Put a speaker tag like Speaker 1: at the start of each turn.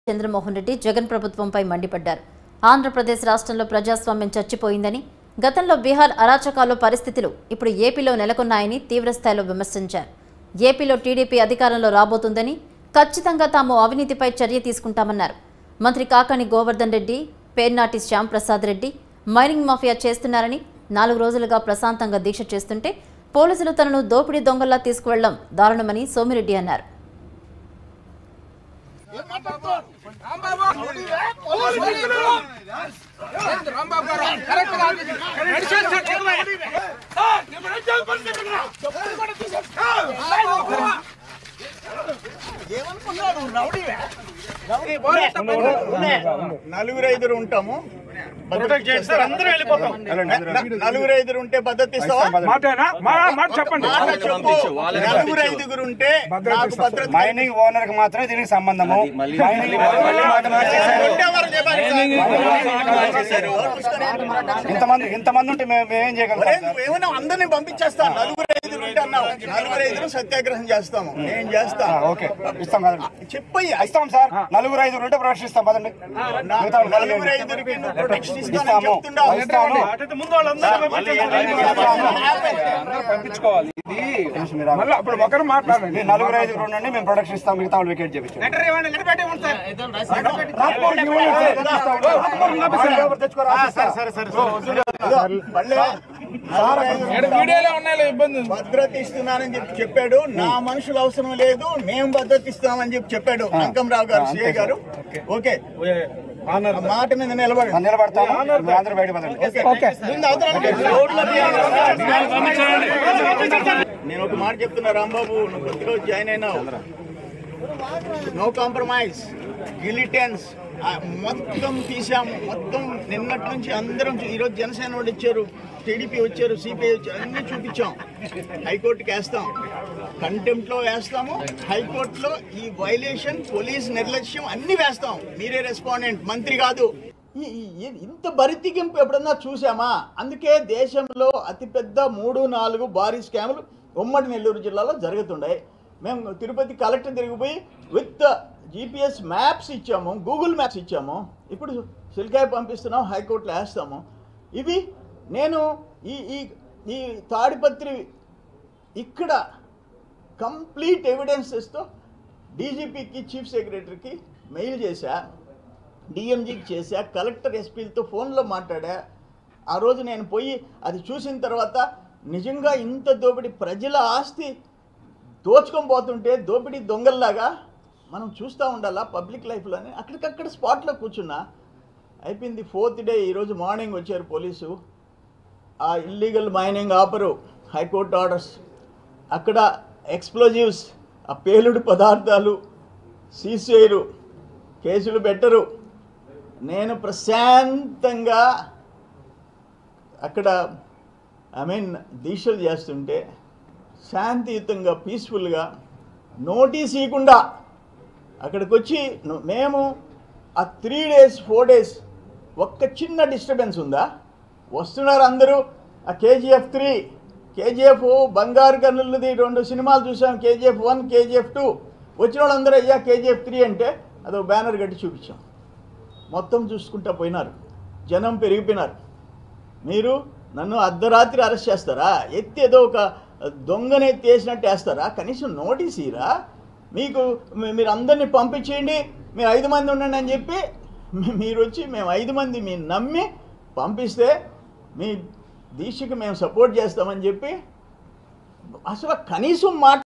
Speaker 1: చంద్రమోహన్ రెడ్డి జగన్ ప్రభుత్వంపై మండిపడ్డారు ఆంధ్రప్రదేశ్ రాష్ట్రంలో ప్రజాస్వామ్యం చచ్చిపోయిందని గతంలో బీహార్ అరాచకాలు పరిస్థితులు ఇప్పుడు ఏపీలో నెలకొన్నాయని తీవ్రస్థాయిలో విమర్శించారు ఏపీలో టీడీపీ అధికారంలో రాబోతుందని ఖచ్చితంగా తాము అవినీతిపై చర్య తీసుకుంటామన్నారు మంత్రి కాకాని గోవర్ధన్ రెడ్డి పేర్నాటి శ్యాంప్రసాద్ రెడ్డి మైనింగ్ మాఫియా చేస్తున్నారని నాలుగు రోజులుగా ప్రశాంతంగా దీక్ష చేస్తుంటే పోలీసులు తనను దోపిడీ దొంగల్లా తీసుకువెళ్లడం దారుణమని సోమిరెడ్డి అన్నారు
Speaker 2: రాంబాబు గారు కరెక్ట్ గా నడిచేస్తాడు
Speaker 3: నలుగురు ఐదురు ఉంటాము
Speaker 4: ప్రొటెక్ట్ చేస్తారు అందరూ వెళ్ళిపోతాం
Speaker 3: న- నలుగురు ఐదురు ఉంటే భద్రత ఇస్తావా
Speaker 4: మాటేనా మా మాట చెప్పండి
Speaker 3: మాట చెప్పు నలుగురు ఐదుగురు ఉంటే నాకు భద్రత
Speaker 5: మైనింగ్ ఓనర్ కి మాత్రమే దీనికి సంబంధము మైనింగ్ ఓనర్ మాత్రమే చేశారు.
Speaker 3: కొట్టేవారు చెప్పాలి సార్. ఎవరు పుష్కరం?
Speaker 5: ఇంతమంది ఇంతమంది ఉంటే మేము మేమేం చేయగలుగుతాం
Speaker 3: ఒరేయ్, నువ్వు ఏమైనా అందరినీ పంపించేస్తాను నలుగురు ఐదుగురు ఉంటే అన్నావు నలుగురు ఐదుగురు సత్యాగ్రహం చేస్తాము నేను చేస్తా
Speaker 5: ఓకే ఇస్తాం కదండి
Speaker 3: చెప్పయ్యా
Speaker 5: ఇస్తాం సార్ నలుగురు ఐదుగురు ఉంటే ప్రొడక్షన్ ఇస్తాం పదండి
Speaker 3: నా-
Speaker 5: మిగతా వాళ్ళు
Speaker 3: నలుగురు
Speaker 5: కలగండి.
Speaker 3: ఐదుగురికి నువ్వు ప్రొటెక్షన్ ఇస్తానని
Speaker 5: ఇస్తాము
Speaker 3: చెప్తున్నావు
Speaker 5: ఇస్తాము
Speaker 4: అటైతే ముందు వాళ్ళందరూ పంపించుకోవాలి ఇది మళ్ళీ అప్పుడు ఒకరు మాట్లాడండి
Speaker 5: మీరు నలుగురు ఐదుగురు ఉండండి మేము ప్రొడక్షన్ ఇస్తాం మిగతా వాళ్ళు వికెట్ చేపించాం
Speaker 4: వీడియోలో ఉన్నాయి ఇబ్బంది
Speaker 3: భద్రత ఇస్తున్నానని చెప్పి చెప్పాడు నా మనుషులు అవసరం లేదు మేము భద్రత ఇస్తామని చెప్పి చెప్పాడు అంకంరావు గారు సిఏ గారు ఓకే ఆ మాట మీద నిలబడి
Speaker 5: నిలబడతాము మీరు అందరూ బయట పదండి
Speaker 3: ముందు అవతల నేను ఒక మాట చెప్తున్నా రాంబాబు నువ్వు కొద్దిగా జాయిన్ అయినావు నో కాంప్రమైజ్ గిలిటెన్స్ మొత్తం తీసాము మొత్తం నిన్నటి నుంచి అందరం చూ- ఈరోజు జనసేన వాళ్ళు ఇచ్చారు టీడీపీ వచ్చారు సిపిఐ వచ్చారు అన్ని చూపించాం హైకోర్టుకి వేస్తాం కంటెంప్ట్ లో వేస్తాము హైకోర్టులో ఈ వైలేషన్ పోలీస్ నిర్లక్ష్యం అన్ని వేస్తాం మీరే రెస్పాండెంట్ మంత్రి కాదు ఈ- ఈ- ఈ- ఇంత బరితిగింపు ఎప్పుడన్నా చూసామా అందుకే దేశంలో అతిపెద్ద మూడు నాలుగు భారీ స్కాములు ఉమ్మడి నెల్లూరు జిల్లాలో జరుగుతుండే మేము తిరుపతి కలెక్టర్ తిరిగిపోయి విత్ జీపీఎస్ మ్యాప్స్ ఇచ్చాము గూగుల్ మ్యాప్స్ ఇచ్చాము ఇప్పుడు సిల్కాయ పంపిస్తున్నాం హైకోర్టులో వేస్తాము ఇవి నేను ఈ ఈ ఈ తాడిపత్రి ఇక్కడ కంప్లీట్ ఎవిడెన్సెస్తో డీజీపీకి చీఫ్ సెక్రటరీకి మెయిల్ చేశా డిఎంజీకి చేశా కలెక్టర్ ఎస్పీలతో ఫోన్లో మాట్లాడా ఆ రోజు నేను పోయి అది చూసిన తర్వాత నిజంగా ఇంత దోపిడీ ప్రజల ఆస్తి దోచుకొని పోతుంటే దోపిడీ దొంగల్లాగా మనం చూస్తూ ఉండాలా పబ్లిక్ లైఫ్లోనే అక్కడికక్కడ స్పాట్లో కూర్చున్నా అయిపోయింది ఫోర్త్ డే ఈరోజు మార్నింగ్ వచ్చారు పోలీసు ఆ ఇల్లీగల్ మైనింగ్ ఆపరు హైకోర్టు ఆర్డర్స్ అక్కడ ఎక్స్ప్లోజివ్స్ ఆ పేలుడు పదార్థాలు సీజ్ చేయరు కేసులు పెట్టరు నేను ప్రశాంతంగా అక్కడ ఐ మీన్ దీక్షలు చేస్తుంటే శాంతియుతంగా పీస్ఫుల్గా నోటీస్ ఇవ్వకుండా అక్కడికి వచ్చి ను- మేము ఆ త్రీ డేస్ ఫోర్ డేస్ ఒక్క చిన్న డిస్టర్బెన్స్ ఉందా వస్తున్నారు అందరూ ఆ కేజీఎఫ్ త్రీ కేజీఎఫ్ బంగారు గన్నులది రెండు సినిమాలు చూసాం కేజీఎఫ్ వన్ కేజీఎఫ్ టూ వచ్చిన వాళ్ళందరూ అయ్యా కేజీఎఫ్ త్రీ అంటే అదో బ్యానర్ కట్టి చూపించాం మొత్తం చూసుకుంటా పోయినారు జనం పెరిగిపోయినారు మీరు నన్ను అర్ధరాత్రి అరెస్ట్ చేస్తారా ఎత్తి ఏదో ఒక దొంగని ఎత్తి వేసినట్టు వేస్తారా కనీసం నోటీస్ ఇరా మీకు మీ- మీరు అందరినీ పంపించేయండి మీరు ఐదు మంది ఉండండి అని చెప్పి మీ- మీరు వచ్చి మేము ఐదు మంది మీరు నమ్మి పంపిస్తే మీ దీక్షకి మేము సపోర్ట్ చేస్తామని చెప్పి అసలు కనీసం మాట